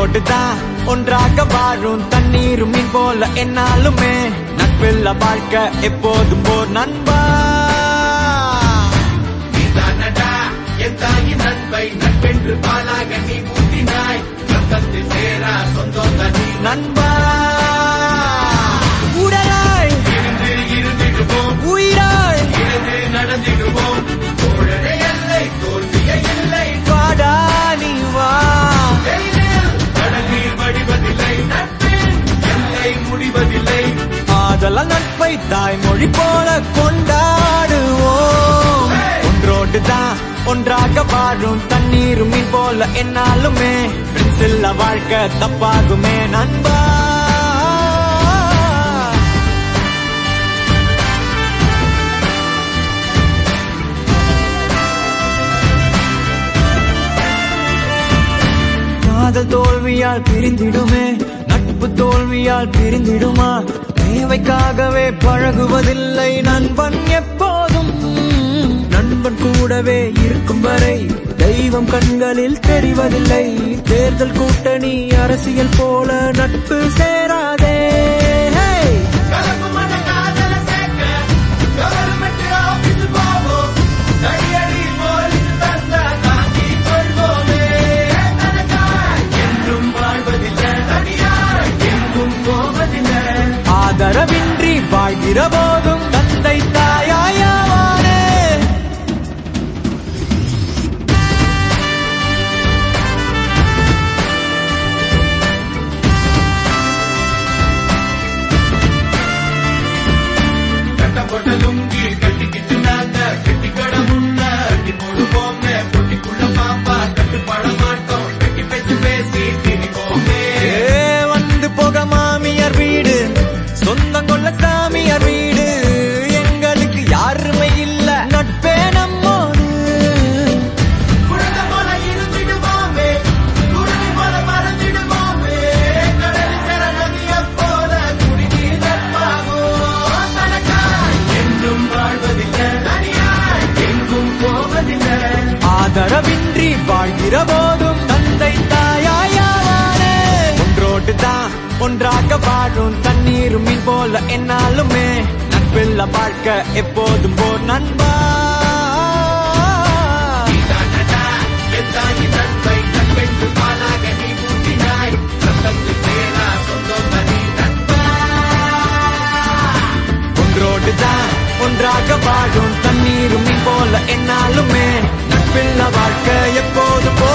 ஒன்றோடு தான் ஒன்றாக வாழும் தண்ணீரும் மீன் போல என்னாலுமே நட்பில்ல வாழ்க்கை எப்போதும் போர் நண்பா நீதானடா என் தாயின் நட்பை நட்பென்று பாலாக நீ ஊட்டினாய் ரத்தத்தில் சேரா சொந்தம் தனி நண்பா உடலாய் இருந்து இருந்திடுவோம் உயிராய் இருந்து நடந்திடுவோம் தோழரை எல்லை தோல்விய இல்லை வாடா நீ வா வெயிலில் கடல் நீர் வடிவதில்லை நட்பில் எல்லை முடிவதில்லை ஆதல நட்பை தாய்மொழி போல கொண்டாடுவோம் ஒன்றோடு தான் ஒன்றாக வாழும் தண்ணீரும் மீன் போல என்னாலுமே ஃப்ரெண்ட்ஸ் இல்ல வாழ்க்கை தப்பாகுமே நண்பா காதல் தோல்வியால் பிரிந்திடுமே நட்பு தோல்வியால் பிரிந்திடுமா தேவைக்காகவே பழகுவதில்லை நண்பன் எப்போதும் நண்பன் கூடவே இருக்கும் வரை தெய்வம் கண்களில் தெரிவதில்லை தேர்தல் கூட்டணி அரசியல் போல நட்பு சேராதே Hey! கலப்பு மன காதல சேர்க்க கவர்மெண்ட் ஆபீஸ் போவோம் கையடி போலீஸ் தந்தா தாங்கி கொள்வோமே தனக்காய் என்றும் வாழ்வதில்லை தனியாய் எங்கும் போவதில்லை ஆதரவின்றி வாழ்கிற போதும் தந்தை தாயாயாவானே கட்டப்பட்ட லுங்கி கட்டிக்கிட்டு நாங்க கட்டி கடை முன்ன அடி போடுவோமே பொட்டிக்குள்ள பாப்பா கட்டுப்பட மாட்டோம் கட்டி பேச்சு பேசி திணிப்போமே ஏ வந்து போக மாமியார் வீடு சொந்தம் கொள்ள சாமியார் வீடு எங்களுக்கு யாருமே இல்ல நட்பே நம்மோடு குழந்தை போல இருந்திடுவோமே குருவி போல மறந்திடுவோமே கடலில் சிற நதிய போல குடிநீர் நட்பாகும் தனக்காய் என்றும் வாழ்வதில்லை தனியாய் எங்கும் போவதில்லை ஆதரவின்றி வாழ்கிற போதும் தந்தை தாயாயாவானே ஒன்றோடு தான் ஒன்றாக வாழும் தண்ணீரும் மீன் போல என்னாலுமே நட்பில்ல வாழ்க்கை எப்போதும் போர் நண்பா நீதானடா என் தாயின் நட்பை நட்பென்று பாலாக நீ ஊட்டினாய் ரத்தத்தில் சேரா சொந்தம் தனி நட்பா ஒன்றோடு தான் ஒன்றாக வாழும் தண்ணீரும் மீன் போல என்னாலுமே நட்பில்ல வாழ்க்கை எப்போதும் போர்